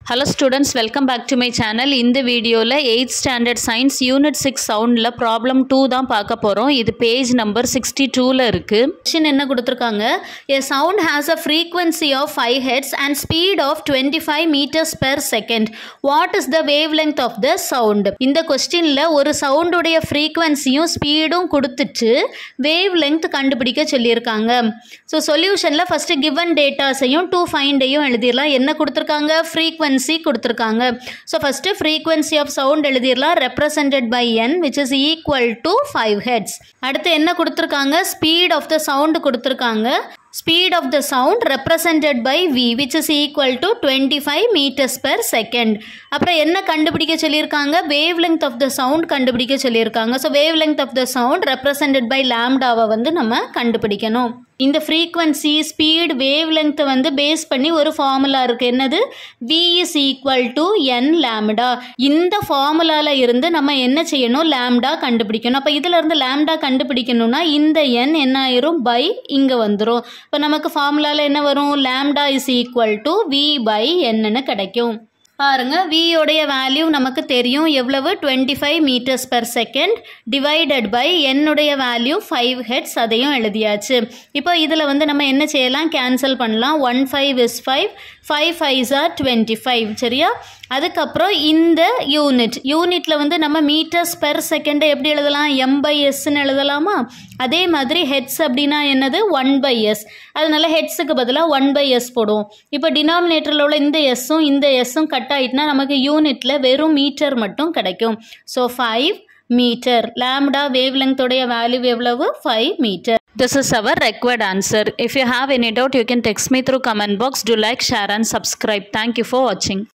Hello students welcome back to my channel இந்த வீடியோவில் eighth standard science unit six சவுண்டில் problem two தான் பார்க்க போகிறோம் இது பேஜ் நம்பர் சிக்ஸ்டி டூவில் இருக்குது கொஷின் என்ன கொடுத்துருக்காங்க a sound has a frequency of five hertz and speed of twenty five metres per second what is the wavelength of the sound இந்த கொஸ்டினில் ஒரு சவுண்டுடைய ஃப்ரீக்வன்சியும் ஸ்பீடும் கொடுத்துட்டு வேவ் லெங்த் கண்டுபிடிக்க சொல்லியிருக்காங்க ஸோ சொல்யூஷனில் ஃபஸ்ட்டு கிவன் டேட்டாஸையும் டூ ஃபைண்டையும் எழுதிடலாம் என்ன கொடுத்துருக்காங்க ஃப்ரீக்வன்சி கொடுத்துருக்காங்க so first frequency of sound எழுதிடலாம் represented by N which is equal to five hertz அடுத்து என்ன கொடுத்துருக்காங்க ஸ்பீட் ஆஃப் த சவுண்ட் கொடுத்துருக்காங்க speed of the sound represented by V which is equal to twenty five metres per second அப்புறம் என்ன கண்டுபிடிக்க சொல்லியிருக்காங்க wavelength of the sound கண்டுபிடிக்க சொல்லியிருக்காங்க so wavelength of the sound represented by லேம்டாவை வந்து நம்ம கண்டுபிடிக்கணும் இந்த ஃப்ரீக்வன்சி ஸ்பீட் வேவ் லெங்த்தை வந்து பேஸ் பண்ணி ஒரு ஃபார்முலா இருக்குது என்னது V is equal to N lambda இந்த ஃபார்முலாவில் இருந்து நம்ம என்ன செய்யணும் லேம்டா கண்டுபிடிக்கணும் அப்போ இதில் இருந்து லேம்டா கண்டுபிடிக்கணும்னா இந்த என் என்ன ஆயிரும் பை இங்கே வந்துடும் இப்போ நமக்கு ஃபார்முலாவில் என்ன வரும் lambda is equal to V by என்னன்னு கிடைக்கும் பாருங்க வியோடைய வேல்யூ நமக்கு தெரியும் எவ்வளவு twenty five metres per second divided by என்னுடைய வேல்யூ ஃபைவ் ஹெட்ஸ் அதையும் எழுதியாச்சு இப்போ இதில் வந்து நம்ம என்ன செய்யலாம் கேன்சல் பண்ணலாம் one five is five five fives are twenty five சரியா அதுக்கப்புறம் இந்த யூனிட் யூனிட்டில் வந்து நம்ம மீட்டர்ஸ் பெர் செகண்டை எப்படி எழுதலாம் எம் பை எஸ்ன்னு எழுதலாமா அதே மாதிரி ஹெட்ஸ் அப்படின்னா என்னது ஒன் பை எஸ் அதனால ஹெட்ஸுக்கு பதிலாக ஒன் பை எஸ் போடுவோம் இப்போ டினாமினேட்டரில் உள்ள இந்த எஸ்ஸும் இந்த எஸ்ஸும் கட் ஆகிட்டுனா நமக்கு யூனிட்டில் வெறும் மீட்டர் மட்டும் கிடைக்கும் so five metre lambda wave லெங்க்தோடைய வேல்யூ எவ்வளவு five metre This is our required answer. If you have any doubt, you can text me through comment box. Do like, share and subscribe. Thank you for watching.